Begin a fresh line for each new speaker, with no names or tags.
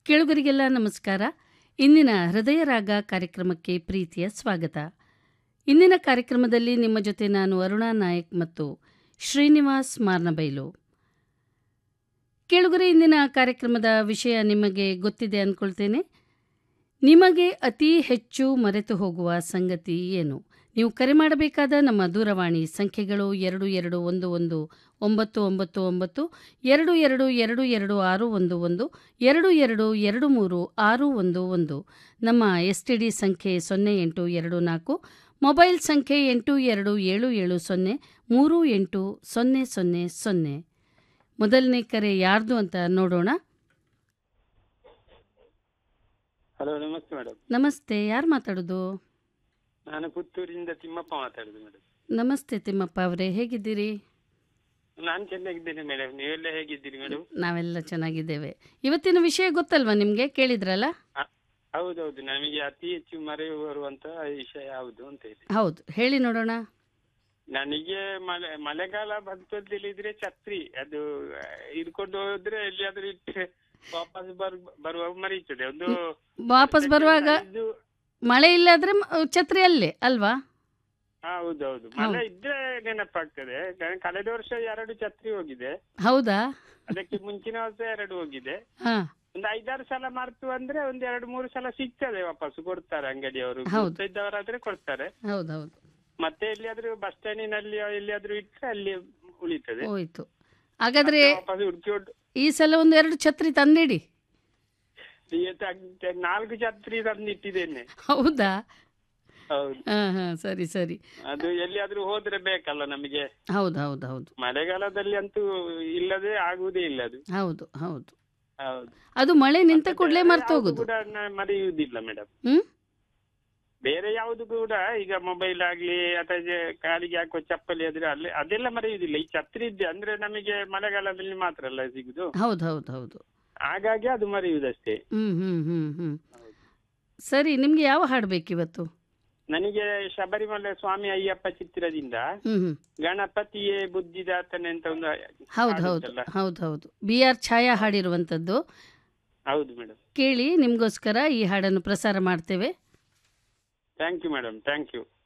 ಕೇಳುಗರಿಗೆಲ್ಲ ನಮಸ್ಕಾರ ಇಂದಿನ ಹೃದಯ ರಾಗ ಕಾರ್ಯಕ್ರಮಕ್ಕೆ ಪ್ರೀತಿಯ ಸ್ವಾಗತ ಇಂದಿನ ಕಾರ್ಯಕ್ರಮದಲ್ಲಿ ನಿಮ್ಮ ಜೊತೆ ನಾನು ಅರುಣಾ ನಾಯಕ್ ಮತ್ತು ಶ್ರೀನಿವಾಸ್ ಮಾರ್ನಬೈಲು ಕೇಳುಗರೆ ಇಂದಿನ ಕಾರ್ಯಕ್ರಮದ ವಿಷಯ ನಿಮಗೆ ಗೊತ್ತಿದೆ ಅಂದ್ಕೊಳ್ತೇನೆ ನಿಮಗೆ ಅತಿ ಹೆಚ್ಚು ಮರೆತು ಹೋಗುವ ಸಂಗತಿ ಏನು ನೀವು ಕರೆ ಮಾಡಬೇಕಾದ ನಮ್ಮ ದೂರವಾಣಿ ಸಂಖ್ಯೆಗಳು ಎರಡು ಎರಡು ಒಂದು ಒಂದು ಒಂಬತ್ತು ಒಂಬತ್ತು ಒಂಬತ್ತು ಎರಡು ಎರಡು ಎರಡು ಎರಡು ಆರು ಒಂದು ಒಂದು ಎರಡು ಎರಡು ಎರಡು ಮೂರು ಆರು ಒಂದು ಒಂದು ನಮ್ಮ ಎಸ್ ಟಿ ಡಿ ಸಂಖ್ಯೆ ಸೊನ್ನೆ ಎಂಟು ಎರಡು ನಾಲ್ಕು ಮೊಬೈಲ್ ಸಂಖ್ಯೆ ಎಂಟು ಎರಡು ಏಳು ಏಳು ಸೊನ್ನೆ ಮೂರು ಎಂಟು ಸೊನ್ನೆ ಸೊನ್ನೆ ಸೊನ್ನೆ ಮೊದಲನೇ ಕರೆ ಯಾರ್ದು ಅಂತ ನೋಡೋಣ
ಹಲೋ ನಮಸ್ತೆ ಮೇಡಮ್
ನಮಸ್ತೆ ಯಾರು ಮಾತಾಡೋದು
ನಾನು ಪುತ್ತೂರಿಂದ ತಿಮ್ಮಪ್ಪ ಮಾತಾಡುದು ಮೇಡಮ್
ನಮಸ್ತೆ ತಿಮ್ಮಪ್ಪ ಅವರೇ ಹೇಗಿದ್ದೀರಿ
ನಾನು ಚೆನ್ನಾಗಿದ್ದೇನೆ ಮೇಡಮ್ ನೀವೆಲ್ಲ ಹೇಗಿದ್ದೀರಿ ಮೇಡಮ್
ನಾವೆಲ್ಲ ಚೆನ್ನಾಗಿದ್ದೇವೆ ಇವತ್ತಿನ ವಿಷಯ ಗೊತ್ತಲ್ವಾ ನಿಮಗೆ ಕೇಳಿದ್ರಲ್ಲ
ಹೌದೌದು ನಮಗೆ ಅತಿ ಹೆಚ್ಚು ಮರೆಯು ಬರುವಂತ ವಿಷಯ ಯಾವುದು ಅಂತ ಹೇಳಿ
ಹೌದು ಹೇಳಿ ನೋಡೋಣ
ನನಗೆ ಮಳೆ ಮಳೆಗಾಲ ಬಂತು ಅಂತ ಹೇಳಿದ್ರೆ ಛತ್ರಿ ಅದು ಆ, ಹಿಡ್ಕೊಂಡು ಹೋದ್ರೆ ಎಲ್ಲಿಯಾದ್ರೂ ಇಟ್ಟರೆ ವಾಪಸ್ ಬರ್ ಬರುವಾಗ ಮರೀತದೆ ಒಂದು
ವಾಪಸ್ ಬರುವಾಗ
ಇದು
ಮಳೆ ಇಲ್ಲಾದ್ರೆ ಮ- ಛತ್ರಿ ಅಲ್ಲೇ ಅಲ್ವಾ
ಹೌದೌದು ಮಳೆ ಇದ್ರೆ ನೆನಪಾಗ್ತದೆ ಕ- ಕಳೆದ ವರ್ಷ ಎರಡು ಛತ್ರಿ ಹೋಗಿದೆ
ಹೌದಾ
ಅದಕ್ಕೆ ಮುಂಚಿನ ವರ್ಷ ಎರಡು ಹೋಗಿದೆ
ಹಾ
ಒಂದು ಐದಾರು ಸಲ ಮರ್ತು ಅಂದ್ರೆ ಒಂದ್ ಎರಡು ಮೂರು ಸಲ ಸಿಗ್ತದೆ ವಾಪಸ್ ಕೊಡ್ತಾರೆ ಅಂಗಡಿಯವರು
ಹೌದು.
ಇದ್ದವರಾದ್ರೆ ಕೊಡ್ತಾರೆ
ಹೌದೌದು
ಮತ್ತೆ ಎಲ್ಲಿಯಾದ್ರೂ ಬಸ್ ಸ್ಟ್ಯಾಂಡಿನಲ್ಲಿ ಎಲ್ಲಿಯಾದ್ರೂ ಇಟ್ರೆ ಅಲ್ಲಿ ಉಳಿತದೆ
ಹೋಯ್ತು ಹಾಗಾದ್ರೆ
ಮತ್ತೆ ವಾಪಸ್ ಹುಡುಕಿ ಹೊಡ್-
ಈ ಸಲ ಒಂದು ಎರಡು ಛತ್ರಿ ತಂದಿಡಿ
ಇವತ್ತು ಅಗ್- ನಾಲ್ಕು ಛತ್ರಿ ತಂದಿಟ್ಟಿದ್ದೇನೆ
ಹೌದಾ
ಹೌದು
ಹಾ ಹಾ ಸರಿ ಸರಿ
ಅದು ಎಲ್ಲಿಯಾದ್ರೂ ಹೋದ್ರೆ ಬೇಕಲ್ಲ ನಮಗೆ
ಹೌದು ಹೌದು ಹೌದು
ಮಳೆಗಾಲದಲ್ಲಿ ಅಂತೂ ಇಲ್ಲದೆ ಆಗುವುದೇ ಇಲ್ಲ ಅದು
ಹೌದು ಹೌದು
ಹೌದು
ಅದು ಮಳೆ ನಿಂತ
ಮತ್ತೆ
ಕೂಡಲೇ
ಬೇರೆ
ಮರ್ತು
ಯಾವ್ದು
ಹೋಗುದು
ಕೂಡ ನ- ಮರೆಯುವುದಿಲ್ಲ ಮೇಡಮ್
ಹ್ಮ್
ಬೇರೆ ಯಾವುದು ಕೂಡ ಈಗ ಮೊಬೈಲ್ ಆಗ್ಲಿ ಅಥವಾ ಇದು ಕಾಲಿಗೆ ಹಾಕುವ ಚಪ್ಪಲಿ ಆದ್ರೆ ಅಲ್ಲಿ ಅದೆಲ್ಲ ಮರೆಯುವುದಿಲ್ಲ ಈ ಛತ್ರಿ ಇದ್ದೆ ಅಂದ್ರೆ ನಮಗೆ ಮಳೆಗಾಲದಲ್ಲಿ ಮಾತ್ರ ಅಲ್ಲ ಸಿಗುದು
ಹೌದು ಹೌದು ಹೌದು
ಹಾಗಾಗಿ ಅದು ಮರೆಯುವುದಷ್ಟೇ
ಹ್ಮ್ ಹ್ಮ್ ಹ್ಮ್ ಹ್ಮ್ ಸರಿ ನಿಮ್ಗೆ ಯಾವ ಹಾಡು ಬೇಕಿವತ್ತು
ನನಗೆ ಶಬರಿಮಲೆ ಸ್ವಾಮಿ ಅಯ್ಯಪ್ಪ ಚಿತ್ರದಿಂದ
ಹ್ಮ್ ಹ್ಮ್
ಗಣಪತಿಯೇ ಬುದ್ಧಿದಾತನೆ ಅಂತ ಒಂದು
ಹೌದು
ಹಾಡು
ಹೌದು
ಉಂಟಲ್ಲ?
ಹೌದು ಹೌದು ಬಿ ಆರ್ ಛಾಯಾ ಹಾಡಿರುವಂಥದ್ದು
ಹೌದು ಮೇಡಮ್
ಕೇಳಿ ನಿಮಗೋಸ್ಕರ ಈ ಹಾಡನ್ನು ಪ್ರಸಾರ ಮಾಡ್ತೇವೆ
thank you madam thank you